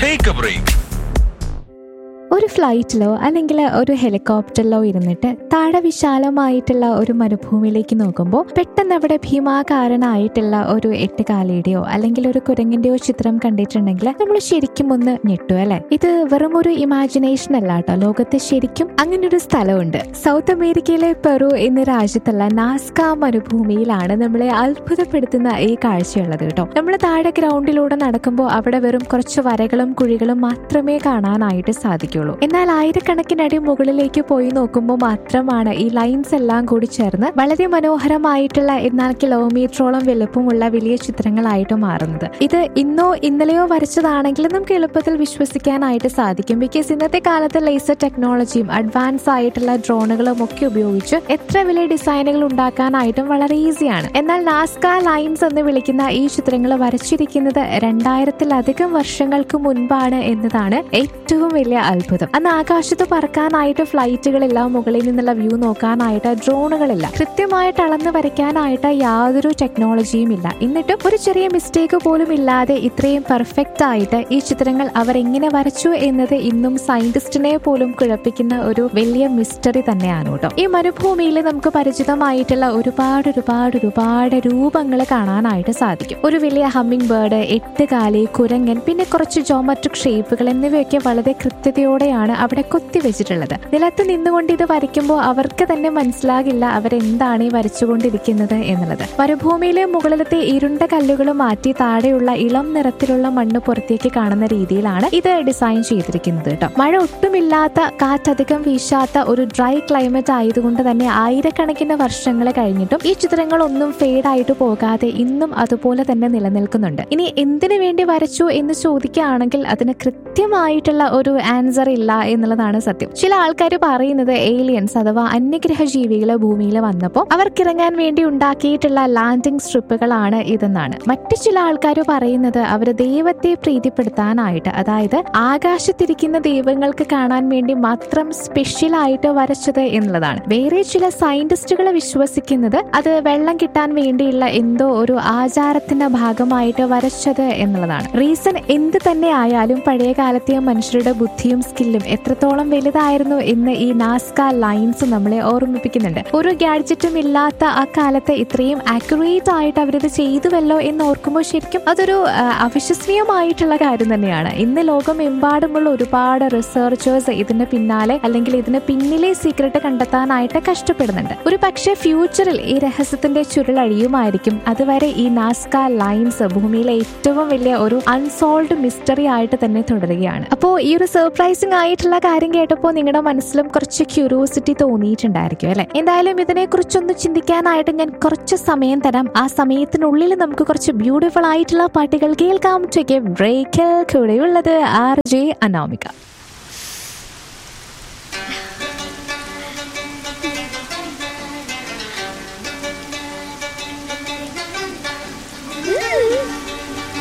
Take a break. ഒരു ഫ്ലൈറ്റിലോ അല്ലെങ്കിൽ ഒരു ഹെലികോപ്റ്ററിലോ ഇരുന്നിട്ട് താഴെ വിശാലമായിട്ടുള്ള ഒരു മരുഭൂമിയിലേക്ക് നോക്കുമ്പോൾ പെട്ടെന്ന് അവിടെ ഭീമാകാരനായിട്ടുള്ള ഒരു എട്ടുകാലിയുടെയോ അല്ലെങ്കിൽ ഒരു കുരങ്ങിന്റെയോ ചിത്രം കണ്ടിട്ടുണ്ടെങ്കിൽ നമ്മൾ ശരിക്കും ഒന്ന് ഞെട്ടു അല്ലെ ഇത് വെറും ഒരു ഇമാജിനേഷൻ അല്ല കേട്ടോ ലോകത്ത് ശരിക്കും അങ്ങനെ ഒരു സ്ഥലമുണ്ട് സൗത്ത് അമേരിക്കയിലെ പെറു എന്ന രാജ്യത്തുള്ള നാസ്ക മരുഭൂമിയിലാണ് നമ്മളെ അത്ഭുതപ്പെടുത്തുന്ന ഈ കാഴ്ചയുള്ളത് കേട്ടോ നമ്മൾ താഴെ ഗ്രൗണ്ടിലൂടെ നടക്കുമ്പോൾ അവിടെ വെറും കുറച്ച് വരകളും കുഴികളും മാത്രമേ കാണാനായിട്ട് സാധിക്കുള്ളൂ എന്നാൽ ആയിരക്കണക്കിനടി മുകളിലേക്ക് പോയി നോക്കുമ്പോൾ മാത്രമാണ് ഈ ലൈൻസ് എല്ലാം കൂടി ചേർന്ന് വളരെ മനോഹരമായിട്ടുള്ള എന്നാൽ കിലോമീറ്ററോളം വലുപ്പമുള്ള വലിയ ചിത്രങ്ങളായിട്ട് മാറുന്നത് ഇത് ഇന്നോ ഇന്നലെയോ വരച്ചതാണെങ്കിൽ നമുക്ക് എളുപ്പത്തിൽ വിശ്വസിക്കാനായിട്ട് സാധിക്കും ബിക്കോസ് ഇന്നത്തെ കാലത്ത് ലേസർ ടെക്നോളജിയും അഡ്വാൻസ് ആയിട്ടുള്ള ഡ്രോണുകളും ഒക്കെ ഉപയോഗിച്ച് എത്ര വലിയ ഡിസൈനുകൾ ഉണ്ടാക്കാനായിട്ടും വളരെ ഈസിയാണ് എന്നാൽ നാസ്ക ലൈൻസ് എന്ന് വിളിക്കുന്ന ഈ ചിത്രങ്ങൾ വരച്ചിരിക്കുന്നത് രണ്ടായിരത്തിലധികം വർഷങ്ങൾക്ക് മുൻപാണ് എന്നതാണ് ഏറ്റവും വലിയ അത്ഭുതം അന്ന് ആകാശത്ത് പറക്കാനായിട്ട് ഫ്ലൈറ്റുകളില്ല മുകളിൽ നിന്നുള്ള വ്യൂ നോക്കാനായിട്ട് ഡ്രോണുകളില്ല കൃത്യമായിട്ട് അളന്ന് വരയ്ക്കാനായിട്ട് യാതൊരു ടെക്നോളജിയും ഇല്ല എന്നിട്ടും ഒരു ചെറിയ മിസ്റ്റേക്ക് പോലും ഇല്ലാതെ ഇത്രയും പെർഫെക്റ്റ് ആയിട്ട് ഈ ചിത്രങ്ങൾ അവർ എങ്ങനെ വരച്ചു എന്നത് ഇന്നും സയന്റിസ്റ്റിനെ പോലും കുഴപ്പിക്കുന്ന ഒരു വലിയ മിസ്റ്ററി തന്നെയാണ് കേട്ടോ ഈ മരുഭൂമിയിൽ നമുക്ക് പരിചിതമായിട്ടുള്ള ഒരുപാട് ഒരുപാട് ഒരുപാട് രൂപങ്ങൾ കാണാനായിട്ട് സാധിക്കും ഒരു വലിയ ഹമ്മിങ് ബേർഡ് എട്ടുകാലി കുരങ്ങൻ പിന്നെ കുറച്ച് ജോമെട്രിക് ഷേപ്പുകൾ എന്നിവയൊക്കെ വളരെ കൃത്യതയോടെയാണ് അവിടെ കൊത്തിവെച്ചിട്ടുള്ളത് നിലത്ത് നിന്നുകൊണ്ട് ഇത് വരയ്ക്കുമ്പോൾ അവർക്ക് തന്നെ മനസ്സിലാകില്ല അവരെന്താണ് ഈ വരച്ചുകൊണ്ടിരിക്കുന്നത് എന്നുള്ളത് മരുഭൂമിയിലെ മുകളിലത്തെ ഇരുണ്ട കല്ലുകൾ മാറ്റി താഴെയുള്ള ഇളം നിറത്തിലുള്ള മണ്ണ് പുറത്തേക്ക് കാണുന്ന രീതിയിലാണ് ഇത് ഡിസൈൻ ചെയ്തിരിക്കുന്നത് കേട്ടോ മഴ ഒട്ടുമില്ലാത്ത കാറ്റധികം വീശാത്ത ഒരു ഡ്രൈ ക്ലൈമറ്റ് ആയതുകൊണ്ട് തന്നെ ആയിരക്കണക്കിന് വർഷങ്ങൾ കഴിഞ്ഞിട്ടും ഈ ചിത്രങ്ങളൊന്നും ഫെയ്ഡ് ആയിട്ട് പോകാതെ ഇന്നും അതുപോലെ തന്നെ നിലനിൽക്കുന്നുണ്ട് ഇനി എന്തിനു വേണ്ടി വരച്ചു എന്ന് ചോദിക്കുകയാണെങ്കിൽ അതിന് കൃത്യമായിട്ടുള്ള ഒരു ആൻസർ ഇല്ല എന്നുള്ളതാണ് സത്യം ചില ആൾക്കാർ പറയുന്നത് ഏലിയൻസ് അഥവാ അന്യഗ്രഹ ജീവികൾ ഭൂമിയിൽ വന്നപ്പോൾ അവർക്കിറങ്ങാൻ വേണ്ടി ഉണ്ടാക്കിയിട്ടുള്ള ലാൻഡിംഗ് സ്ട്രിപ്പുകളാണ് ഇതെന്നാണ് മറ്റു ചില ആൾക്കാർ പറയുന്നത് അവർ ദൈവത്തെ പ്രീതിപ്പെടുത്താനായിട്ട് അതായത് ആകാശത്തിരിക്കുന്ന ദൈവങ്ങൾക്ക് കാണാൻ വേണ്ടി മാത്രം സ്പെഷ്യൽ ആയിട്ട് വരച്ചത് എന്നുള്ളതാണ് വേറെ ചില സയന്റിസ്റ്റുകൾ വിശ്വസിക്കുന്നത് അത് വെള്ളം കിട്ടാൻ വേണ്ടിയുള്ള എന്തോ ഒരു ആചാരത്തിന്റെ ഭാഗമായിട്ട് വരച്ചത് എന്നുള്ളതാണ് റീസൺ എന്ത് തന്നെ ആയാലും പഴയ കാലത്തെ മനുഷ്യരുടെ ബുദ്ധിയും സ്കില്ലും എത്രത്തോളം വലുതായിരുന്നു എന്ന് ഈ നാസ്ക ലൈൻസ് നമ്മളെ ഓർമ്മിപ്പിക്കുന്നുണ്ട് ഒരു ഗാഡ്ജറ്റും ഇല്ലാത്ത ആ കാലത്ത് ഇത്രയും ആക്യുറേറ്റ് ആയിട്ട് അവരിത് ചെയ്തുവല്ലോ എന്ന് ഓർക്കുമ്പോൾ ശരിക്കും അതൊരു ആ, അവിശ്വസനീയമായിട്ടുള്ള കാര്യം തന്നെയാണ് ഇന്ന് ലോകമെമ്പാടുമുള്ള ഒരുപാട് റിസർച്ചേഴ്സ് ഇതിന് പിന്നാലെ അല്ലെങ്കിൽ ഇതിന് പിന്നിലെ സീക്രട്ട് കണ്ടെത്താനായിട്ട് കഷ്ടപ്പെടുന്നുണ്ട് ഒരു പക്ഷേ ഫ്യൂച്ചറിൽ ഈ രഹസ്യത്തിന്റെ ചുരുളഴിയുമായിരിക്കും അതുവരെ ഈ നാസ്ക ലൈൻസ് ഭൂമിയിലെ ഏറ്റവും വലിയ ഒരു അൺസോൾവ്ഡ് മിസ്റ്ററി ആയിട്ട് തന്നെ തുടരുകയാണ് അപ്പോൾ ഈ ഒരു സർപ്രൈസിംഗ് ആയിട്ടുള്ള കാര്യം കേട്ടപ്പോൾ നിങ്ങളുടെ മനസ്സിലും കുറച്ച് ക്യൂരിയോസിറ്റി തോന്നിയിട്ടുണ്ടായിരിക്കും അല്ലെ എന്തായാലും ഇതിനെ കുറിച്ചൊന്ന് ചിന്തിക്കാനായിട്ട് ഞാൻ കുറച്ച് സമയം തരാം ആ സമയത്തിനുള്ളിൽ നമുക്ക് കുറച്ച് ബ്യൂട്ടിഫുൾ ആയിട്ടുള്ള പാട്ടുകൾ കേൾക്കാം ടേക്ക് എ ബ്രേക്ക് കൂടെയുള്ളത് ആർ ജെ അനാമിക